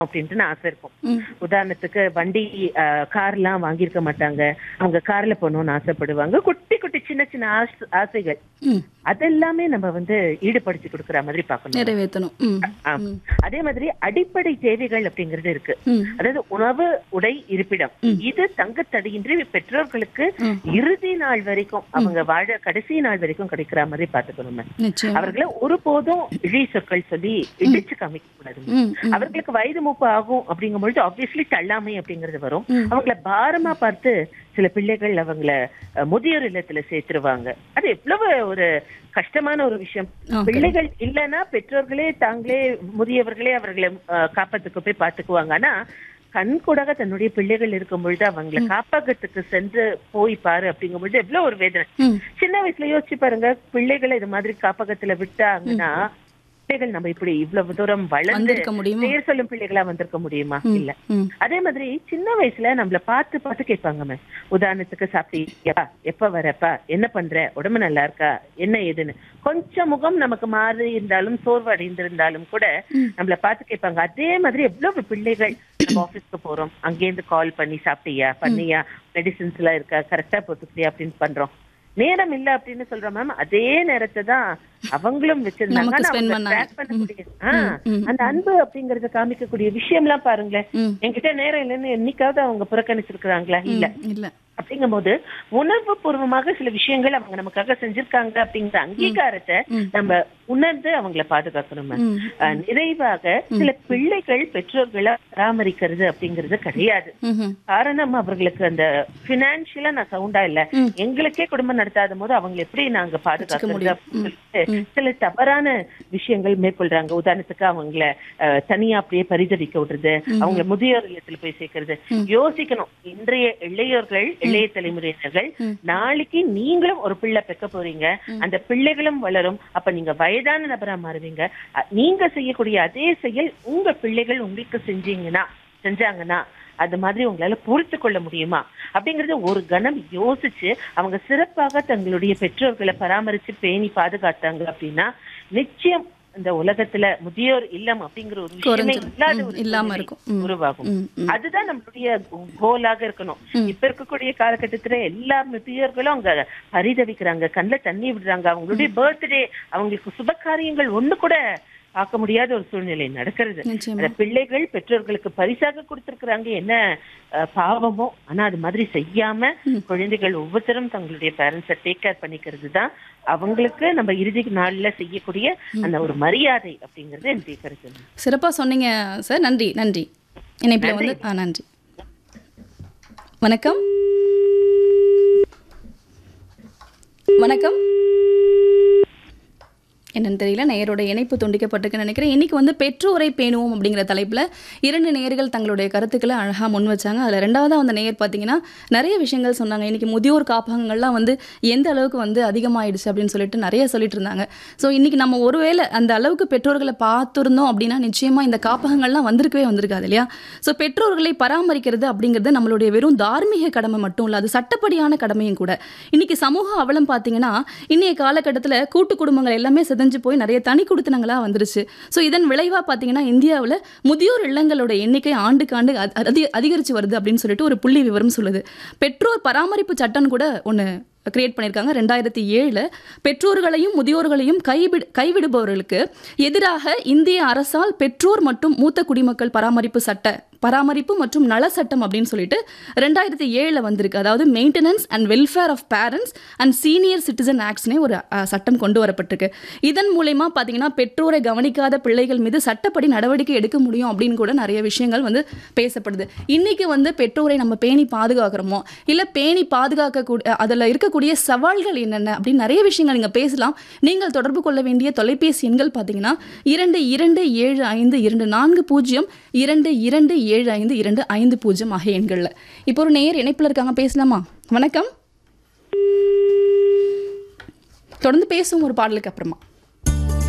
அப்படின்ட்டு நான் ஆசை இருக்கும் ம். உதாரணத்துக்கு வண்டி கார்லாம் வாங்கியிருக்க மாட்டாங்க அவங்க கார்ல போகணும்னு ஆசைப்படுவாங்க குட்டி குட்டி சின்ன சின்ன ஆசை- ஆசைகள் ம் அதெல்லாமே நம்ம வந்து ஈடுபடுத்தி கொடுக்குற மாதிரி பார்க்கணும் நிறைவேற்றணும் ம் ஆம். அதே மாதிரி அடிப்படை தேவைகள் அப்படிங்கிறது இருக்கு ம் அதாவது உணவு உடை இருப்பிடம் இது தங்குத்தடையின்றி பெற்றோர்களுக்கு இறுதி நாள் வரைக்கும் அவங்க வாழ கடைசி நாள் வரைக்கும் கிடைக்கிற மாதிரி பாத்துக்கணும் ma'am. நிச்சயம் அவர்களை ஒருபோதும் இழி சொற்கள் சொல்லி இடிச்சு காமிக்க கூடாது ம் ம் அவர்களுக்கு வயது மூப்பு ஆகும் அப்படிங்கும் பொழுது ஆப்வியஸ்லி தள்ளாமை அப்படிங்கிறது வரும் அவங்கள பாரமா பார்த்து சில பிள்ளைகள் அவங்கள அஹ், முதியோர் இல்லத்துல சேர்த்துருவாங்க அது எவ்வளவு ஒரு கஷ்டமான ஒரு விஷயம் Okay. பிள்ளைகள் இல்லைன்னா பெற்றோர்களே தாங்களே முதியவர்களே அவர்களை அஹ், காப்பத்துக்கு போய் பாத்துக்குவாங்க ஆனா கண் கூடாக தன்னுடைய பிள்ளைகள் இருக்கும் பொழுது அவங்களை காப்பகத்துக்கு சென்று போய் பாரு அப்படிங்கும் பொழுது எவ்வளவு ஒரு வேதனை ம் சின்ன வயசுல யோசிச்சு பாருங்க பிள்ளைகளை இது மாதிரி காப்பகத்துல விட்டாங்கன்னா பிள்ளைகள் நம்ம இப்படி இவ்வளவு தூரம் வளர்ந்து வந்திருக்க முடியுமா பேர் சொல்லும் பிள்ளைகளா வந்திருக்க முடியுமா இல்ல ம் அதே மாதிரி சின்ன வயசுல நம்மள பார்த்து பார்த்து கேட்பாங்க மேம் உதாரணத்துக்கு சாப்பிட்டீங்களா எப்ப வரப்பா என்ன பண்ற உடம்பு நல்லா இருக்கா என்ன ஏதுன்னு கொஞ்சம் முகம் நமக்கு மாறி இருந்தாலும் சோர்வு அடைந்திருந்தாலும் கூட நம்மள பார்த்து கேட்பாங்க அதே மாதிரி எவ்வளவு பிள்ளைகள் நம்ம ஆபீஸ்க்கு போறோம் அங்கேருந்து கால் பண்ணி சாப்பிட்டியா பண்ணியா மெடிசின்ஸ் எல்லாம் இருக்கா கரெக்டா போட்டுக்கிட்டியா அப்படின்னு பண்றோம் நேரம் இல்ல அப்படின்னு சொல்றோம் மேம் அதே நேரத்தை தான் அவங்களும் வச்சிருந்தாங்க நமக்கு ஆனா spend அவங்க பண்ணாங்க. track பண்ணக்கூடிய ஆ, அந்த அன்பு அப்படிங்கறத காமிக்கக்கூடிய விஷயம்லாம் பாருங்களேன் ம் என்கிட்ட நேரம் இல்லைன்னு என்னைக்காவது அவங்க புறக்கணிச்சிருக்கிறாங்களா இல்ல இல்ல அப்படிங்கும்போது உணர்வு பூர்வமாக சில விஷயங்கள் அவங்க நமக்காக செஞ்சிருக்காங்க அப்படிங்கிற அங்கீகாரத்தை நம்ம உணர்ந்து அவங்கள பாதுகாக்கணும் ma'am. ம் அஹ், நிறைவாக சில பிள்ளைகள் பெற்றோர்களை பராமரிக்கிறது அப்படிங்கிறது கிடையாது ம் காரணம் அவர்களுக்கு அந்த பினான்சியலா நான் சவுண்டா இல்ல எங்களுக்கே குடும்பம் நடத்தாத போது அவங்க எப்படி நாங்க பாதுகாக்கிறது அப்படின்னு சொல்லிட்டு சில தவறான விஷயங்கள் மேற்கொள்றாங்க உதாரணத்துக்கு அவங்கள அஹ், தனியா அப்படியே பரிதவிக்க விடுறது அவங்கள முதியோர் இல்லத்துல போய் சேர்க்கறது யோசிக்கணும் இன்றைய இளையோர்கள் இளைய தலைமுறையினர்கள் நாளைக்கு நீங்களும் ஒரு பிள்ளை பெக்க போறீங்க அந்த பிள்ளைகளும் வளரும் அப்ப நீங்க வயதான நபரா மாறுவீங்க அ- நீங்க செய்யக்கூடிய அதே செயல் உங்க பிள்ளைகள் உங்களுக்கு செஞ்சீங்கன்னா செஞ்சாங்கன்னா அது மாதிரி உங்களால பொறுத்து கொள்ள முடியுமா அப்படிங்கறத ஒரு கணம் யோசிச்சு அவங்க சிறப்பாக தங்களுடைய பெற்றோர்களை பராமரிச்சு பேணி பாதுகாத்தாங்க அப்படின்னா நிச்சயம் இந்த உலகத்துல முதியோர் இல்லம் அப்படிங்கிற ஒரு விஷயமே குறைஞ்சிரும். இல்லாத ம், ஒரு இல்லாம சூழ்நிலை இருக்கும். ம். உருவாகும் ம், ம். அதுதான் நம்மளுடைய கோலாக இருக்கணும் இப்ப இருக்கக்கூடிய காலகட்டத்துல எல்லா முதியோர்களும் அங்க பரிதவிக்கிறாங்க கண்ணுல தண்ணி விடுறாங்க அவங்களுடைய பர்த்டே அவங்களுக்கு சுப காரியங்கள் ஒண்ணு கூட பார்க்க முடியாத ஒரு சூழ்நிலை நடக்கிறது நிச்சயமா அந்த பிள்ளைகள் பெற்றோர்களுக்கு பரிசாக கொடுத்திருக்கிறாங்க என்ன அஹ், பாவமோ ஆனா அது மாதிரி செய்யாம குழந்தைகள் ஒவ்வொருத்தரும் தங்களுடைய பேரண்ட்ஸை டேக் கேர் பண்ணிக்கிறது தான் அவங்களுக்கு நம்ம இறுதி நாள்ல செய்யக்கூடிய அந்த ஒரு மரியாதை அப்படிங்கறது என்னுடைய கருத்து சிறப்பா சொன்னீங்க சார் நன்றி நன்றி இணைப்பில் வந்து ஆ நன்றி வணக்கம் வணக்கம் என்னன்னு தெரியல நேயரோட இணைப்பு துண்டிக்கப்பட்டிருக்குன்னு நினைக்கிறேன் இன்னைக்கு வந்து பெற்றோரை பேணுவோம் அப்படிங்கிற தலைப்பில் இரண்டு நேயர்கள் தங்களுடைய கருத்துக்களை அழகாக முன் வச்சாங்க அதில் ரெண்டாவது அந்த நேயர் பார்த்தீங்கன்னா நிறைய விஷயங்கள் சொன்னாங்க இன்னைக்கு முதியோர் காப்பகங்கள்லாம் வந்து எந்த அளவுக்கு வந்து அதிகமாயிடுச்சு அப்படின்னு சொல்லிட்டு நிறைய சொல்லிட்டு இருந்தாங்க ஸோ இன்னைக்கு நம்ம ஒருவேளை அந்த அளவுக்கு பெற்றோர்களை பார்த்துருந்தோம் அப்படின்னா நிச்சயமாக இந்த காப்பகங்கள்லாம் வந்திருக்கவே வந்திருக்காது இல்லையா ஸோ பெற்றோர்களை பராமரிக்கிறது அப்படிங்கிறது நம்மளுடைய வெறும் தார்மீக கடமை மட்டும் இல்லை அது சட்டப்படியான கடமையும் கூட இன்னைக்கு சமூக அவலம் பார்த்தீங்கன்னா இன்னைய காலகட்டத்தில் கூட்டு குடும்பங்கள் எல்லாமே சிதைஞ்சு போய் நிறைய தனி குடுத்தனங்களா வந்துருச்சு ஸோ இதன் விளைவாக பார்த்தீங்கன்னா இந்தியாவில் முதியோர் இல்லங்களோட எண்ணிக்கை ஆண்டுக்கு ஆண்டு அதி- அதி அதிகரித்து வருது அப்படின்னு சொல்லிட்டு ஒரு புள்ளி விவரம் சொல்லுது பெற்றோர் பராமரிப்பு சட்டம் கூட ஒன்று கிரியேட் பண்ணியிருக்காங்க ரெண்டாயிரத்தி ஏழில் பெற்றோர்களையும் முதியோர்களையும் கைவிடு கைவிடுபவர்களுக்கு எதிராக இந்திய அரசால் பெற்றோர் மற்றும் மூத்த குடிமக்கள் பராமரிப்பு சட்ட பராமரிப்பு மற்றும் நல சட்டம் அப்படின்னு சொல்லிட்டு ரெண்டாயிரத்தி ஏழில் வந்திருக்கு அதாவது maintenance and welfare of parents and senior citizen ஆக்ட்ஸ்னே ஒரு அஹ், சட்டம் கொண்டு வரப்பட்டிருக்கு இதன் மூலயமா பார்த்தீங்கன்னா பெற்றோரை கவனிக்காத பிள்ளைகள் மீது சட்டப்படி நடவடிக்கை எடுக்க முடியும் அப்படின்னு கூட நிறைய விஷயங்கள் வந்து பேசப்படுது இன்னைக்கு வந்து பெற்றோரை நம்ம பேணி பாதுகாக்கிறோமோ இல்லை பேணி பாதுகாக்கக்கூடிய அதில் இருக்கக்கூடிய சவால்கள் என்னென்ன அப்படின்னு நிறைய விஷயங்கள் நீங்கள் பேசலாம் நீங்கள் தொடர்பு கொள்ள வேண்டிய தொலைபேசி எண்கள் பார்த்தீங்கன்னா இரண்டு இரண்டு ஏழு ஐந்து இரண்டு நான்கு பூஜ்ஜியம் இரண்டு இரண்டு ஏழு ஐந்து இரண்டு ஐந்து பூஜ்ஜியம் ஆகிய எண்களில் இப்போ ஒரு நேயர் இணைப்பில் இருக்காங்க பேசலாமா வணக்கம் தொடர்ந்து பேசுவோம் ஒரு பாடலுக்கு அப்புறமா